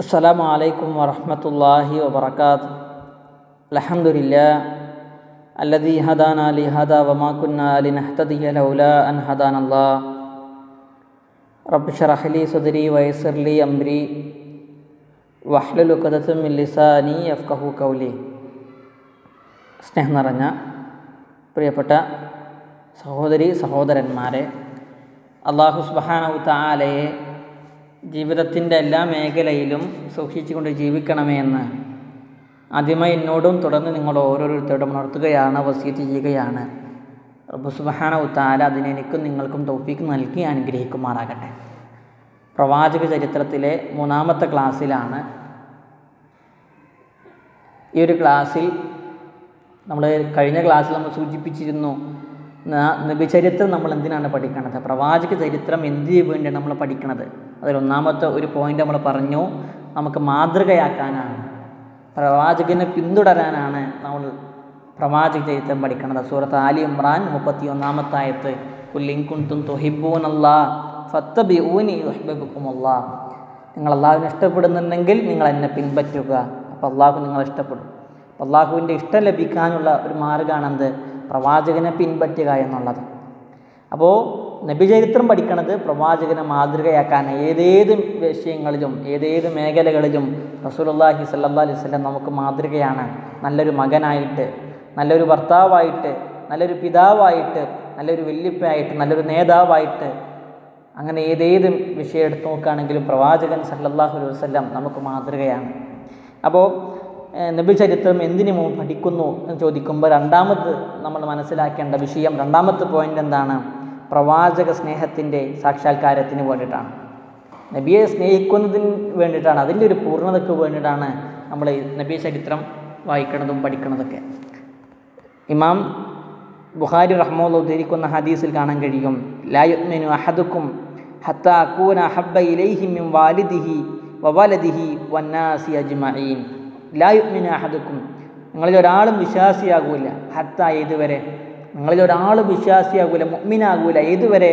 السلام عليكم ورحمة الله وبركاته الحمد لله الذي هدانا لهذا وما كنا لنهتدي لولا أن هدانا الله رب اشرح لي صدري ويسر لي أمري واحلل عقدة من لساني يفقه قولي സ്നേഹം നിറഞ്ഞ പ്രിയപ്പെട്ട സഹോദരി സഹോദരന്മാരെ അള്ളാഹു സുബാനവു താലയെ ജീവിതത്തിൻ്റെ എല്ലാ മേഖലയിലും സൂക്ഷിച്ചുകൊണ്ട് ജീവിക്കണമേ എന്ന് ആദ്യമായി എന്നോടും തുടർന്ന് നിങ്ങൾ ഓരോരുത്തരോടും ഉണർത്തുകയാണ് വസീത്ത് ചെയ്യുകയാണ് റബ്ബു സുബാനവു താല അതിന് എനിക്കും നിങ്ങൾക്കും തൗഫീക്ക് നൽകി അനുഗ്രഹിക്കുമാറാകട്ടെ പ്രവാചക ചരിത്രത്തിലെ മൂന്നാമത്തെ ക്ലാസ്സിലാണ് ഈ ഒരു ക്ലാസ്സിൽ നമ്മൾ കഴിഞ്ഞ ക്ലാസ്സിൽ നമ്മൾ സൂചിപ്പിച്ചിരുന്നു നബിചരിത്രം നമ്മൾ എന്തിനാണ് പഠിക്കണത് പ്രവാചക ചരിത്രം എന്തിനു വേണ്ടിയാണ് നമ്മൾ പഠിക്കണത് അതിൽ ഒന്നാമത്തെ ഒരു പോയിന്റ് നമ്മൾ പറഞ്ഞു നമുക്ക് മാതൃകയാക്കാനാണ് പ്രവാചകനെ പിന്തുടരാനാണ് നമ്മൾ പ്രവാചക ചരിത്രം പഠിക്കണത് സൂറത്ത് ആലി ഇമ്രാൻ മുപ്പത്തി ഒന്നാമത്തായത്ത് കുല്ലിങ്കുന്തും തൊഹിബൂനല്ലാ ഫത്തബി ഊനി യുഹ്ബബുക്കുമല്ലാ നിങ്ങൾ അള്ളാഹുവിനെ ഇഷ്ടപ്പെടുന്നുണ്ടെങ്കിൽ നിങ്ങൾ എന്നെ പിൻപറ്റുക അപ്പോൾ അള്ളാഹു നിങ്ങൾ ഇഷ്ടപ്പെടും അള്ളാഹുവിൻ്റെ ഇഷ്ടം ലഭിക്കാനുള്ള ഒരു മാർഗ്ഗമാണ് എന്ത് പ്രവാചകനെ പിൻപറ്റുക എന്നുള്ളത് അപ്പോൾ നബിചരിത്രം പഠിക്കണത് പ്രവാചകനെ മാതൃകയാക്കാൻ ഏതേത് വിഷയങ്ങളിലും ഏതേത് മേഖലകളിലും റസൂലുള്ളാഹി സല്ലല്ലാഹി അലൈഹി വസല്ലം നമുക്ക് മാതൃകയാണ് നല്ലൊരു മകനായിട്ട് നല്ലൊരു ഭർത്താവായിട്ട് നല്ലൊരു പിതാവായിട്ട് നല്ലൊരു വല്യപ്പയായിട്ട് നല്ലൊരു നേതാവായിട്ട് അങ്ങനെ ഏതേത് വിഷയം എടുത്തു നോക്കുകയാണെങ്കിലും പ്രവാചകൻ സല്ലല്ലാഹു അലൈഹി വസല്ലം നമുക്ക് മാതൃകയാണ് അപ്പോൾ നബി ചരിത്രം എന്തിനു പഠിക്കുന്നു എന്ന് ചോദിക്കുമ്പോൾ രണ്ടാമത് നമ്മൾ മനസ്സിലാക്കേണ്ട വിഷയം രണ്ടാമത്തെ പോയിന്റ് എന്താണ് പ്രവാചക സ്നേഹത്തിൻ്റെ സാക്ഷാത്കാരത്തിന് വേണ്ടിയിട്ടാണ് നബിയെ സ്നേഹിക്കുന്നതിന് വേണ്ടിയിട്ടാണ് അതിൻ്റെ ഒരു പൂർണ്ണതയ്ക്ക് വേണ്ടിയിട്ടാണ് നമ്മൾ നബി ചരിത്രം വായിക്കുന്നതും പഠിക്കുന്നതൊക്കെ ഇമാം ബുഖാരി റഹ്മോല്ല ഉദ്ധരിക്കുന്ന ഹദീസിൽ കാണാൻ കഴിയും ലായുദ്മിനു അഹദുക്കും ഹത്ത അക്കൂന ഹബ്ബ ഇലൈഹിമിം വാലിദിഹി വവലദിഹി വന്നാസി അജ്മഈൻ ലായുമിന് അഹദുക്കും നിങ്ങളിൽ ഒരാളും വിശ്വാസിയാകൂല ഹത്ത ഏതുവരെ നിങ്ങളിൽ ഒരാളും വിശ്വാസിയാകൂല മുഅ്മിനാകൂല ഏതുവരെ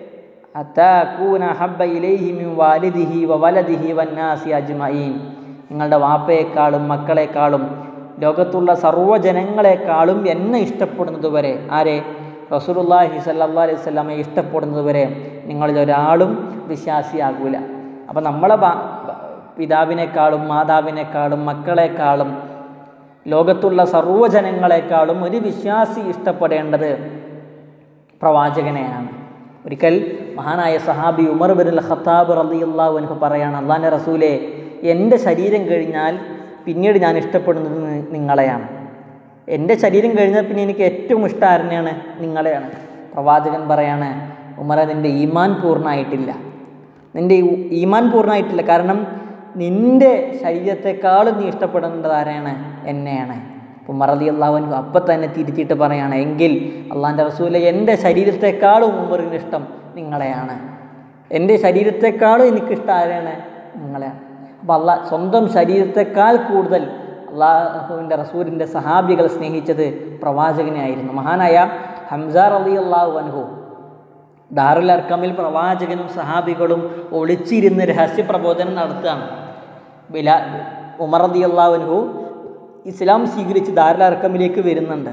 ഹത്തൂന ഹബ്ബ ഇലൈഹിമിൻ വാലിദിഹി വവലദിഹി വന്നാസി അജ്മഈൻ നിങ്ങളുടെ വാപ്പയെക്കാളും മക്കളെക്കാളും ലോകത്തുള്ള സർവ്വജനങ്ങളെക്കാളും എന്നെ ഇഷ്ടപ്പെടുന്നത് വരെ ആരെ റസൂലുള്ളാഹി സല്ലല്ലാഹു അലൈഹി വസല്ലമയെ ഇഷ്ടപ്പെടുന്നത് വരെ നിങ്ങളിൽ ഒരാളും വിശ്വാസിയാകൂല അപ്പം നമ്മളെ പിതാവിനേക്കാളും മാതാവിനേക്കാളും മക്കളെക്കാളും ലോകത്തുള്ള സർവ്വജനങ്ങളെക്കാളും ഒരു വിശ്വാസി ഇഷ്ടപ്പെടേണ്ടത് പ്രവാചകനെയാണ് ഒരിക്കൽ മഹാനായ സഹാബി ഉമർ ബിൻ ഖത്താബ് റളിയല്ലാഹു അൻഹു പറയാണ് അള്ളാഹിൻ്റെ റസൂലെ എൻ്റെ ശരീരം കഴിഞ്ഞാൽ പിന്നീട് ഞാൻ ഇഷ്ടപ്പെടുന്നത് നിങ്ങളെയാണ് എൻ്റെ ശരീരം കഴിഞ്ഞാൽ പിന്നെ എനിക്ക് ഏറ്റവും ഇഷ്ടം ആരനെയാണ് നിങ്ങളെയാണ് പ്രവാചകൻ പറയാണ് ഉമർ നിൻ്റെ ഈമാൻ പൂർണ്ണമായിട്ടില്ല നിൻ്റെ ഈമാൻ പൂർണ്ണമായിട്ടില്ല കാരണം നിൻ്റെ ശരീരത്തെക്കാളും നീ ഇഷ്ടപ്പെടേണ്ടത് ആരെയാണ് എന്നെയാണ് അപ്പം മറതി അള്ളാഹുൻ അപ്പം തന്നെ തിരുത്തിയിട്ട് പറയാണ് എങ്കിൽ അള്ളാഹിൻ്റെ റസൂലെ എൻ്റെ ശരീരത്തെക്കാളും ഉമറിന് ഇഷ്ടം നിങ്ങളെയാണ് എൻ്റെ ശരീരത്തെക്കാളും എനിക്കിഷ്ടം ആരെയാണ് നിങ്ങളെയാണ് അപ്പം അള്ളാ സ്വന്തം ശരീരത്തെക്കാൾ കൂടുതൽ അള്ളാഹുവിൻ്റെ റസൂലിൻ്റെ സഹാബികൾ സ്നേഹിച്ചത് പ്രവാചകനെ ആയിരുന്നു മഹാനായ ഹംസാർ അലി അള്ളാഹു അൻഹു ദാറുൽ അർക്കമിൽ പ്രവാചകനും സഹാബികളും ഒളിച്ചിരുന്ന് രഹസ്യപ്രബോധനം നടത്തുകയാണ് ബിലാ ഉമർ റതി അള്ളാഹുനഹു ഇസ്ലാം സ്വീകരിച്ച് ദാറുൽ അർക്കമിലേക്ക് വരുന്നുണ്ട്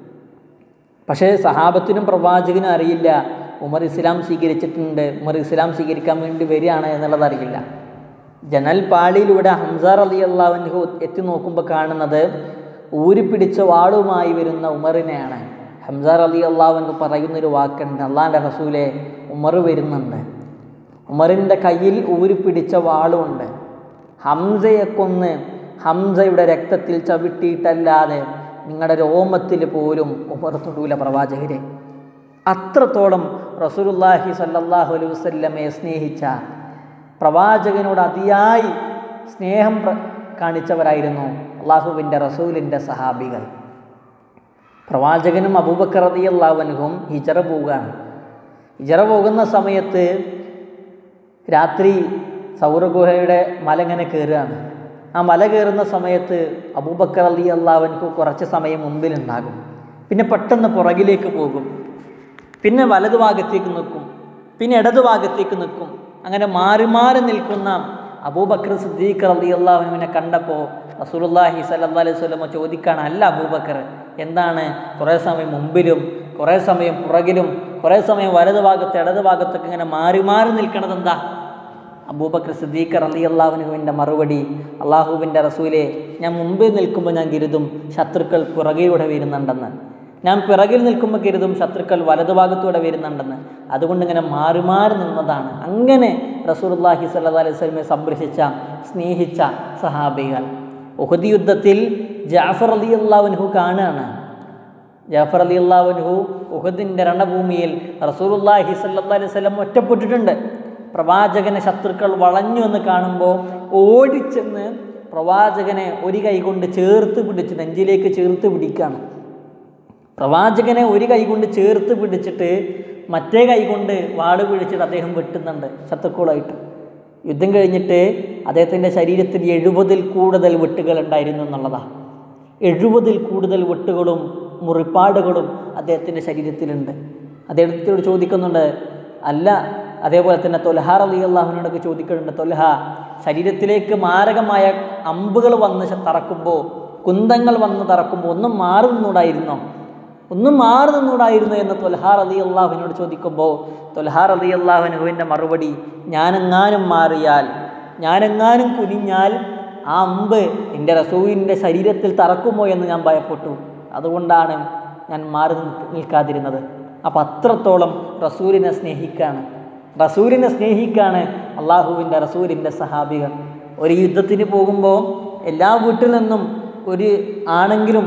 പക്ഷേ സഹാബത്തിനും പ്രവാചകനും അറിയില്ല ഉമർ ഇസ്ലാം സ്വീകരിച്ചിട്ടുണ്ട് ഉമർ ഇസ്ലാം സ്വീകരിക്കാൻ വേണ്ടി വരികയാണ് എന്നുള്ളത് അറിയില്ല ജനൽ പാളിയിലൂടെ ഹംസാർ അലി അള്ളാഹുനഹു എത്തി നോക്കുമ്പോൾ കാണുന്നത് ഊരിപ്പിടിച്ച വാളുമായി വരുന്ന ഉമറിനെയാണ് ഹംസാർ അലി അള്ളാഹുവിന് പറയുന്നൊരു വാക്കുണ്ട് അള്ളാഹിൻ്റെ റസൂലെ ഉമർ വരുന്നുണ്ട് ഉമറിൻ്റെ കയ്യിൽ ഊരിപ്പിടിച്ച വാളുമുണ്ട് ഹംസയെ കൊന്ന് ഹംസയുടെ രക്തത്തിൽ ചവിട്ടിയിട്ടല്ലാതെ നിങ്ങളുടെ രോമത്തിൽ പോലും ഉമർ തൊടൂല പ്രവാചകരെ അത്രത്തോളം റസൂലുല്ലാഹി സല്ലല്ലാഹു അലൈഹി വസല്ലമയെ സ്നേഹിച്ച പ്രവാചകനോട് അതിയായി സ്നേഹം കാണിച്ചവരായിരുന്നു അള്ളാഹുവിൻ്റെ റസൂലിൻ്റെ സഹാബികൾ പ്രവാചകനും അബൂബക്കർ റളിയല്ലാഹുവിനും ഹിജറ പോവുകയാണ് ഹിജറ പോകുന്ന സമയത്ത് രാത്രി സൗരഗുഹയുടെ മല ഇങ്ങനെ കയറുകയാണ് ആ മല കയറുന്ന സമയത്ത് അബൂബക്കർ അലി അള്ളാഹുവിനു കുറച്ച് സമയം മുമ്പിലുണ്ടാകും പിന്നെ പെട്ടെന്ന് പുറകിലേക്ക് പോകും പിന്നെ വലതുഭാഗത്തേക്ക് നിൽക്കും പിന്നെ ഇടതുഭാഗത്തേക്ക് നിൽക്കും അങ്ങനെ മാറി മാറി നിൽക്കുന്ന അബൂബക്കർ സിദ്ദീഖ് റലി അള്ളാഹുവിനെ കണ്ടപ്പോൾ റസൂലുള്ളാഹി സല്ലല്ലാഹു അലൈഹി വസല്ലമ ചോദിക്കാണ് അല്ല അബൂബക്കർ എന്താണ് കുറേ സമയം മുമ്പിലും കുറേ സമയം പുറകിലും കുറേ സമയം വലത് ഭാഗത്ത് ഇടത് ഭാഗത്തൊക്കെ ഇങ്ങനെ മാറി മാറി നിൽക്കണത് എന്താ അബൂബക്കർ സിദ്ദീഖ് റലി അള്ളാഹുനുവിൻ്റെ മറുപടി അള്ളാഹുവിൻ്റെ റസൂലെ ഞാൻ മുമ്പിൽ നിൽക്കുമ്പോൾ ഞാൻ കരുതും ശത്രുക്കൾ പുറകിലൂടെ വരുന്നുണ്ടെന്ന് ഞാൻ പിറകിൽ നിൽക്കുമ്പോൾ കരുതും ശത്രുക്കൾ വലതുഭാഗത്തൂടെ വരുന്നുണ്ടെന്ന് അതുകൊണ്ട് ഇങ്ങനെ മാറി മാറി നിന്നതാണ് അങ്ങനെ റസൂർല്ലാഹി സല്ലാ അലൈഹി സ്വലമെ സംരക്ഷിച്ച സ്നേഹിച്ച സഹാബികൾ ഉഹദ് യുദ്ധത്തിൽ ജാഫർ അലി അള്ളാഹുൻഹു കാണുകയാണ് ജാഫർ അലി അള്ളാഹുൻഹു ഉഹദിൻ്റെ രണഭൂമിയിൽ റസൂലുല്ലാഹി സല്ലാ അലൈഹി സ്വലം ഒറ്റപ്പെട്ടിട്ടുണ്ട് പ്രവാചകനെ ശത്രുക്കൾ വളഞ്ഞു എന്ന് കാണുമ്പോൾ ഓടിച്ചെന്ന് പ്രവാചകനെ ഒരു കൈ കൊണ്ട് ചേർത്ത് പിടിച്ച് നെഞ്ചിലേക്ക് ചേർത്ത് പിടിക്കുകയാണ് പ്രവാചകനെ ഒരു കൈ കൊണ്ട് ചേർത്ത് പിടിച്ചിട്ട് മറ്റേ കൈ കൊണ്ട് വാട് പിടിച്ചിട്ട് അദ്ദേഹം വെട്ടുന്നുണ്ട് ശത്രുക്കളായിട്ട് യുദ്ധം കഴിഞ്ഞിട്ട് അദ്ദേഹത്തിൻ്റെ ശരീരത്തിൽ എഴുപതിൽ കൂടുതൽ വെട്ടുകൾ ഉണ്ടായിരുന്നു എന്നുള്ളതാണ് എഴുപതിൽ കൂടുതൽ വെട്ടുകളും മുറിപ്പാടുകളും അദ്ദേഹത്തിൻ്റെ ശരീരത്തിലുണ്ട് അദ്ദേഹത്തോട് ചോദിക്കുന്നുണ്ട് അല്ല അതേപോലെ തന്നെ തൊലഹാർ അലി അള്ളാഹുവിനോടൊക്കെ ചോദിക്കുന്നുണ്ട് തൊലഹ ശരീരത്തിലേക്ക് മാരകമായ അമ്പുകൾ വന്ന് തറക്കുമ്പോൾ കുന്തങ്ങൾ വന്ന് തറക്കുമ്പോൾ ഒന്നും മാറി നിന്നൂടായിരുന്നോ ഒന്നും മാറി നിന്നൂടായിരുന്നു എന്ന് തൊൽഹാർ അലി അള്ളാഹുവിനോട് ചോദിക്കുമ്പോൾ തൊൽഹാർ അലി അള്ളാഹുനുവിൻ്റെ മറുപടി ഞാനെങ്ങാനും മാറിയാൽ ഞാനെങ്ങാനും കുനിഞ്ഞാൽ ആ അമ്പ് എൻ്റെ റസൂവിൻ്റെ ശരീരത്തിൽ തറക്കുമോ എന്ന് ഞാൻ ഭയപ്പെട്ടു അതുകൊണ്ടാണ് ഞാൻ മാറി നിൽക്കാതിരുന്നത് അപ്പം അത്രത്തോളം റസൂലിനെ സ്നേഹിക്കാണ് റസൂലിനെ സ്നേഹിക്കാണ് അള്ളാഹുവിൻ്റെ റസൂലിൻ്റെ സഹാബികൾ ഒരു യുദ്ധത്തിന് പോകുമ്പോൾ എല്ലാ വീട്ടിൽ നിന്നും ഒരു ആണെങ്കിലും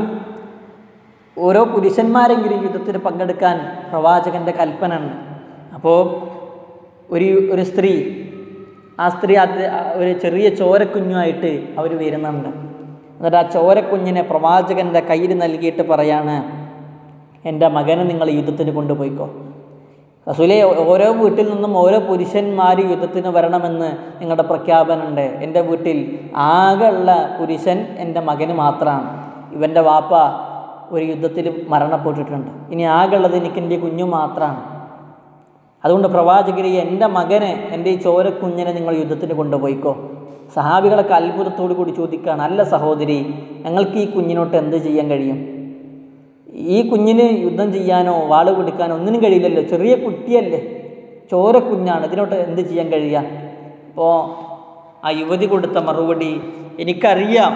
ഓരോ പുരുഷന്മാരെങ്കിലും യുദ്ധത്തിന് പങ്കെടുക്കാൻ പ്രവാചകൻ്റെ കൽപ്പന ഉണ്ട് അപ്പോൾ ഒരു ഒരു സ്ത്രീ ആ സ്ത്രീ അത് ഒരു ചെറിയ ചോരക്കുഞ്ഞുമായിട്ട് അവർ വരുന്നുണ്ട് എന്നിട്ട് ആ ചോരക്കുഞ്ഞിനെ പ്രവാചകൻ്റെ കയ്യിൽ നൽകിയിട്ട് പറയാണ് എൻ്റെ മകനെ നിങ്ങൾ യുദ്ധത്തിന് കൊണ്ടുപോയിക്കോ റസൂലെ ഓരോ വീട്ടിൽ നിന്നും ഓരോ പുരുഷന്മാർ യുദ്ധത്തിന് വരണമെന്ന് നിങ്ങളുടെ പ്രഖ്യാപനമുണ്ട് എൻ്റെ വീട്ടിൽ ആകെയുള്ള പുരുഷൻ എൻ്റെ മകന് മാത്രമാണ് ഇവൻ്റെ വാപ്പ ഒരു യുദ്ധത്തിൽ മരണപ്പെട്ടിട്ടുണ്ട് ഇനി ആകെയുള്ളത് എനിക്ക് എൻ്റെ കുഞ്ഞു മാത്രമാണ് അതുകൊണ്ട് പ്രവാചകരെ എൻ്റെ മകനെ എൻ്റെ ഈ ചോരക്കുഞ്ഞിനെ നിങ്ങൾ യുദ്ധത്തിന് കൊണ്ടുപോയിക്കോ സഹാബികളൊക്കെ അത്ഭുതത്തോടു കൂടി ചോദിക്കുകയാണ് അല്ല സഹോദരി ഞങ്ങൾക്ക് ഈ കുഞ്ഞിനോട്ട് എന്ത് ചെയ്യാൻ കഴിയും ഈ കുഞ്ഞിന് യുദ്ധം ചെയ്യാനോ വാള് പിടിക്കാനോ ഒന്നിനും കഴിയില്ലല്ലോ ചെറിയ കുട്ടിയല്ലേ ചോരക്കുഞ്ഞാണ് ഇതിനോട്ട് എന്ത് ചെയ്യാൻ കഴിയുക അപ്പോൾ ആ യുവതി കൊടുത്ത മറുപടി എനിക്കറിയാം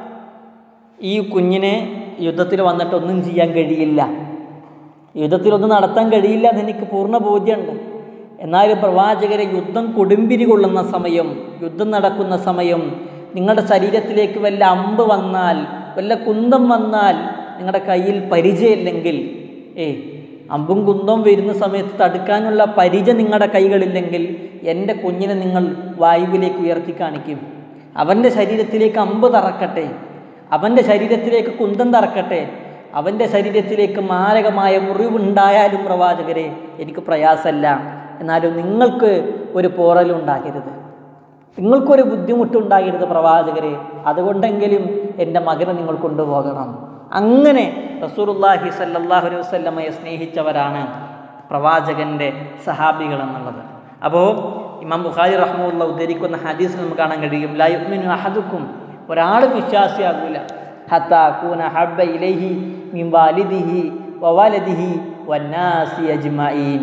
ഈ കുഞ്ഞിനെ യുദ്ധത്തിൽ വന്നിട്ട് ഒന്നും ചെയ്യാൻ കഴിയില്ല യുദ്ധത്തിലൊന്നും നടത്താൻ കഴിയില്ല എന്നെനിക്ക് പൂർണ്ണ ബോധ്യമുണ്ട് എന്നാലും പ്രവാചകരെ യുദ്ധം കൊടുമ്പിരി കൊള്ളുന്ന സമയം യുദ്ധം നടക്കുന്ന സമയം നിങ്ങളുടെ ശരീരത്തിലേക്ക് വല്ല അമ്പ് വന്നാൽ വല്ല കുന്തം വന്നാൽ നിങ്ങളുടെ കയ്യിൽ പരിചയമില്ലെങ്കിൽ ഏ അമ്പും കുന്തവും വരുന്ന സമയത്ത് തടുക്കാനുള്ള പരിച നിങ്ങളുടെ കൈകളില്ലെങ്കിൽ എൻ്റെ കുഞ്ഞിനെ നിങ്ങൾ വായുവിലേക്ക് ഉയർത്തി കാണിക്കും അവൻ്റെ ശരീരത്തിലേക്ക് അമ്പ് തറക്കട്ടെ അവൻ്റെ ശരീരത്തിലേക്ക് കുന്തം തറക്കട്ടെ അവൻ്റെ ശരീരത്തിലേക്ക് മാരകമായ മുറിവുണ്ടായാലും പ്രവാചകരെ എനിക്ക് പ്രയാസമല്ല എന്നാലും നിങ്ങൾക്ക് ഒരു പോറലുണ്ടാകരുത് നിങ്ങൾക്കൊരു ബുദ്ധിമുട്ടുണ്ടാകരുത് പ്രവാചകരെ അതുകൊണ്ടെങ്കിലും എൻ്റെ മകനെ നിങ്ങൾ കൊണ്ടുപോകണം അങ്ങനെ റസൂറുല്ലാഹി സല്ലാഹു അലൈഹി വസ്ല്ലമയെ സ്നേഹിച്ചവരാണ് പ്രവാചകൻ്റെ സഹാബികൾ എന്നുള്ളത് അപ്പോൾ ഇമാം ബുഖാരി റഹ്മുല്ല ഉദ്ധരിക്കുന്ന ഹദീസിൽ നമുക്ക് കാണാൻ കഴിയും ലയുമിനു അഹദുക്കും ഒരാളും വിശ്വാസിയാകൂല ഹത്ത കൂന ഹബ്ബ ഇലൈഹി മിൻ വാലിദിഹി വവാലദിഹി വന്നാസി അജ്മഈൻ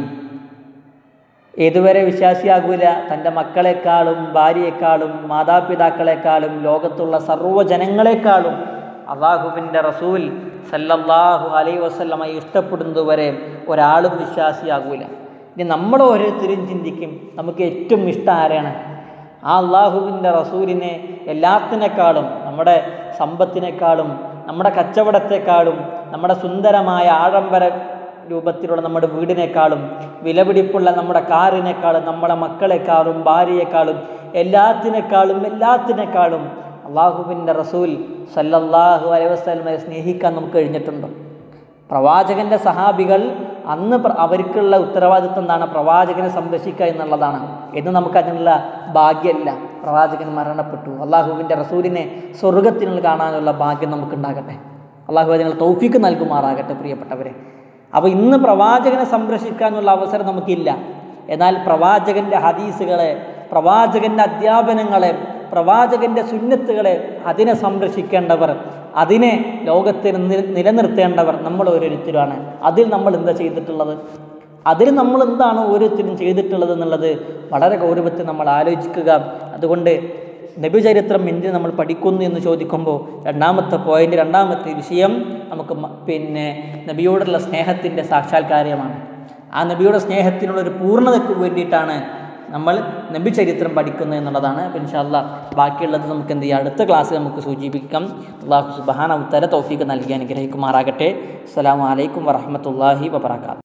ഏതുവരെ വിശ്വാസിയാകൂല തൻ്റെ മക്കളെക്കാളും ഭാര്യയെക്കാളും മാതാപിതാക്കളെക്കാളും ലോകത്തുള്ള സർവ്വജനങ്ങളെക്കാളും അള്ളാഹുവിൻ്റെ റസൂൽ സല്ലല്ലാഹു അലൈ വസല്ലമ ഇഷ്ടപ്പെടുന്നതുവരെ ഒരാളും വിശ്വാസിയാകൂല ഇനി നമ്മൾ ഓരോരുത്തരും ചിന്തിക്കും നമുക്ക് ഏറ്റവും ഇഷ്ടം ആരാണ് ആ അള്ളാഹുവിൻ്റെ റസൂലിനെ എല്ലാത്തിനേക്കാളും നമ്മുടെ സമ്പത്തിനേക്കാളും നമ്മുടെ കച്ചവടത്തെക്കാളും നമ്മുടെ സുന്ദരമായ ആഡംബര രൂപത്തിലുള്ള നമ്മുടെ വീടിനേക്കാളും വിലപിടിപ്പുള്ള നമ്മുടെ കാറിനേക്കാളും നമ്മുടെ മക്കളെക്കാളും ഭാര്യയെക്കാളും എല്ലാത്തിനേക്കാളും എല്ലാത്തിനേക്കാളും അള്ളാഹുവിൻ്റെ റസൂൽ സല്ലല്ലാഹു അലൈഹി വസ്ലമയെ സ്നേഹിക്കാൻ നമുക്ക് കഴിഞ്ഞിട്ടുണ്ടോ പ്രവാചകൻ്റെ സഹാബികൾ അന്ന് അവർക്കുള്ള ഉത്തരവാദിത്വം എന്താണ് പ്രവാചകനെ സംരക്ഷിക്കുക എന്നുള്ളതാണ് എന്ന് നമുക്ക് അതിനുള്ള ഭാഗ്യമല്ല പ്രവാചകൻ മരണപ്പെട്ടു അള്ളാഹുവിൻ്റെ റസൂലിനെ സ്വർഗത്തിനുള്ള കാണാനുള്ള ഭാഗ്യം നമുക്കുണ്ടാകട്ടെ അള്ളാഹു അതിനുള്ള തൗഫീക്ക് നൽകുമാറാകട്ടെ പ്രിയപ്പെട്ടവരെ അപ്പോൾ ഇന്ന് പ്രവാചകനെ സംരക്ഷിക്കാനുള്ള അവസരം നമുക്കില്ല എന്നാൽ പ്രവാചകൻ്റെ ഹദീസുകളെ പ്രവാചകൻ്റെ അധ്യാപനങ്ങളെ പ്രവാചകൻ്റെ സുന്നത്തുകളെ അതിനെ സംരക്ഷിക്കേണ്ടവർ അതിനെ ലോകത്തിന് നി- നിലനിർത്തേണ്ടവർ നമ്മൾ ഓരോരുത്തരുമാണ് അതിൽ നമ്മൾ എന്താ ചെയ്തിട്ടുള്ളത് അതിൽ നമ്മൾ എന്താണ് ഓരോരുത്തരും ചെയ്തിട്ടുള്ളത് എന്നുള്ളത് വളരെ ഗൗരവത്തിൽ നമ്മൾ ആലോചിക്കുക അതുകൊണ്ട് നബിചരിത്രം എന്തിന് നമ്മൾ പഠിക്കുന്നു എന്ന് ചോദിക്കുമ്പോൾ രണ്ടാമത്തെ പോയിന്റ് രണ്ടാമത്തെ വിഷയം നമുക്ക് മ- പിന്നെ നബിയോടുള്ള സ്നേഹത്തിൻ്റെ സാക്ഷാത്കാര്യമാണ് ആ നബിയുടെ സ്നേഹത്തിനുള്ള ഒരു പൂർണ്ണതയ്ക്ക് വേണ്ടിയിട്ടാണ് നമ്മൾ നബി ചരിത്രം പഠിക്കുന്നത് എന്നുള്ളതാണ് അപ്പം ഇൻഷാല്ല ബാക്കിയുള്ളത് നമുക്ക് എന്ത് ചെയ്യാം അടുത്ത ക്ലാസ്സിൽ നമുക്ക് സൂചിപ്പിക്കാം അള്ളാഹു സുബാന ഉത്തര തൗഫീക്ക് നൽകി അനുഗ്രഹിക്കുമാറാകട്ടെ അസ്സലാമു അലൈക്കും വറഹമത്തല്ലാഹി വബർക്കാത്തു